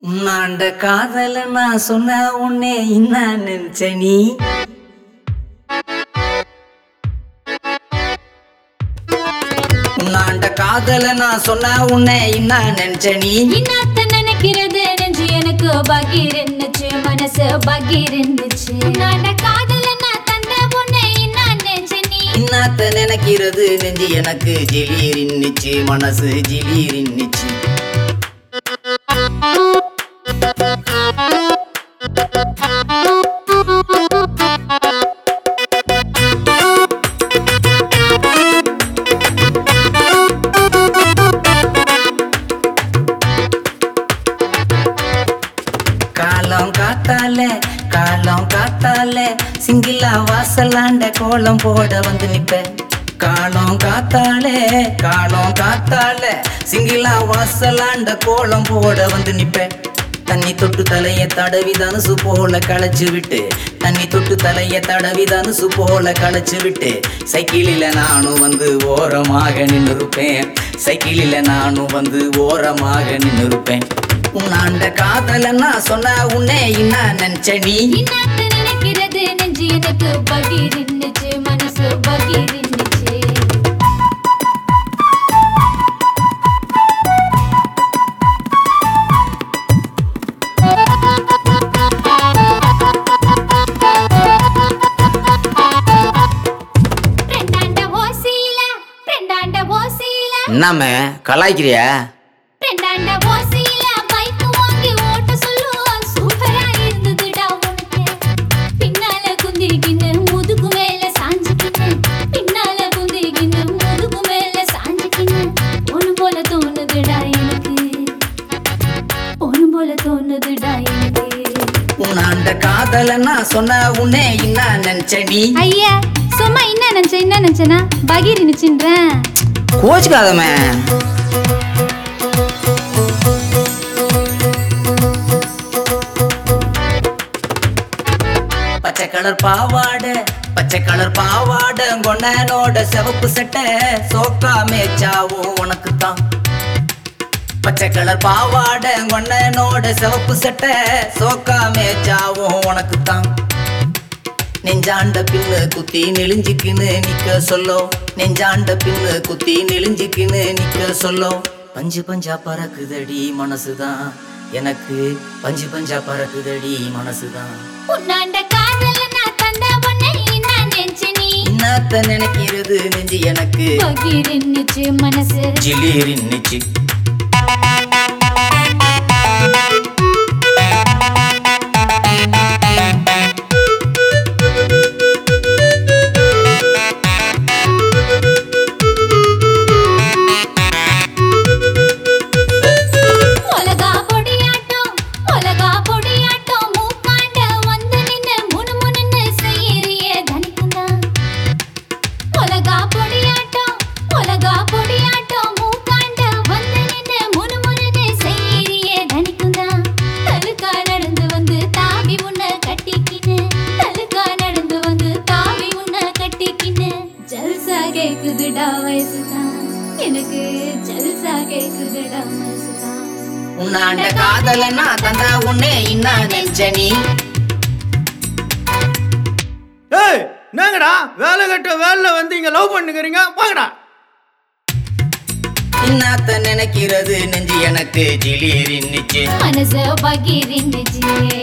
உன்னாண்ட காதல நான் சொன்ன உன்னே என்ன நினைச்ச நீ உன்னாண்ட காதல நான் சொன்ன உன்னை என்ன நினைச்ச நீ இன்னாத்த நினைக்கிறது நெஞ்சு எனக்கு பகீர் இருந்துச்சு மனசு பகீர் இருந்துச்சு நாட காதல நான் தந்த பொண்ணு என்ன நெஞ்சு நீ இன்னாத்த நினைக்கிறது நெஞ்சு எனக்கு ஜிலீர் இன்னிச்சு மனசு ஜிலீர் இன்னிச்சு காலம் காத்தால காலம் காத்தால சிங்கிளா வாசலாண்ட கோலம் போட வந்து நிப்பேன் காலம் காத்தாலே காலம் காத்தால சிங்கிளா வாசலாண்ட கோலம் போட வந்து நிப்பேன் தண்ணி தொட்டு தலைய தடவி தனுசு போல களைச்சு விட்டு தண்ணி தொட்டு தலைய தடவி தனுசு போல களைச்சு விட்டு சைக்கிளில நானும் வந்து ஓரமாக நின்னுருப்பேன் சைக்கிளில நானும் வந்து ஓரமாக நின்னுருப்பேன் உன்னாண்ட காதல நான் சொன்ன உன்னே என்ன நினைச்ச நீ இன்னாத்த நினைக்கிறது நெஞ்சு எனக்கு பகீர் இருந்துச்சு மனசு பகீர் இருந்துச்சு ரெண்டாண்ட ஓசியில ரெண்டாண்ட ஓசியில என்னமே கலாய்க்கிறியா ரெண்டாண்ட ஓசியில பைக் வாங்கி ஓட்ட சொல்லுவா சூப்பரா இருந்ததுடா உனக்கு பின்னால குந்திக்கின்னு முதுகு மேல சாஞ்சுக்கின்னு பின்னால குந்திக்கின்னு முதுகு மேல சாஞ்சுக்கின்னு ஒண்ணு போல தோணுதுடா எனக்கு ஒண்ணு போல தோணுதுடா எனக்கு உன்னாண்ட காதல நான் சொன்ன உன்னே என்ன நினைச்ச நீ ஐயா சும்மா என்ன நினைச்ச என்ன நினைச்சனா பகீர் நினைச்சுன்றேன் கோச்சுக்காதமே பச்சை கலர் பாவாடை பச்சை கலர் பாவாடை கொண்டனோட சிவப்பு சட்டை சோக்கா மேச்சாவும் உனக்கு தான் பச்சை கலர் பாவாடை கொண்டனோட சிவப்பு சட்டை சோக்கா மேச்சாவும் உனக்கு தான் நெஞ்சாண்ட பின்னு குத்தி நெளிஞ்சுக்கின்னு நிக்க சொல்லோ நெஞ்சாண்ட பின்னு குத்தி நெளிஞ்சுக்கின்னு நிக்க சொல்லோ பஞ்சு பஞ்சா பறக்குதடி மனசுதான் எனக்கு பஞ்சு பஞ்சா பறக்குதடி மனசுதான் உன்னாண்ட காதல நான் தந்த பொண்ணை நான் நெஞ்சு நீ என்னத்த நினைக்கிறது நெஞ்சு எனக்கு பகீர் நினைச்சு மனசு ஜிலீர் இன்னிச்சு ஒலகா பொடியாட்டம் ஒலகா பொடியாட்டம் மூக்காண்ட வந்து நின்னு முனு முனுன்னு செய்யறியே தனிக்குந்தா ஒலகா பொடியாட்டம் ஒலகா பொடியாட்டம் மூக்காண்ட வந்து நின்னு முனு முனுன்னு செய்யறியே தனிக்குந்தா தலுக்கா நடந்து வந்து தாவி உன்னை கட்டிக்கின்னு தலுக்கா நடந்து வந்து தாவி உன்னை கட்டிக்கின்னு ஜல்சா கேக்குதுடா வயசுதான் எனக்கு ஜல்சா கேக்குதுடா வயசுதான் உன்னாண்ட காதல நான் தந்தா உன்னே என்ன நெஞ்ச நீ ஏய் என்னங்கடா வேலை கட்ட வேலைல வந்து இங்க லவ் பண்ணுக்கிறீங்க வாங்கடா என்னத்த நினைக்கிறது நெஞ்சு எனக்கு ஜிலீர் இன்னிச்சு மனச பகிர்ந்துச்சு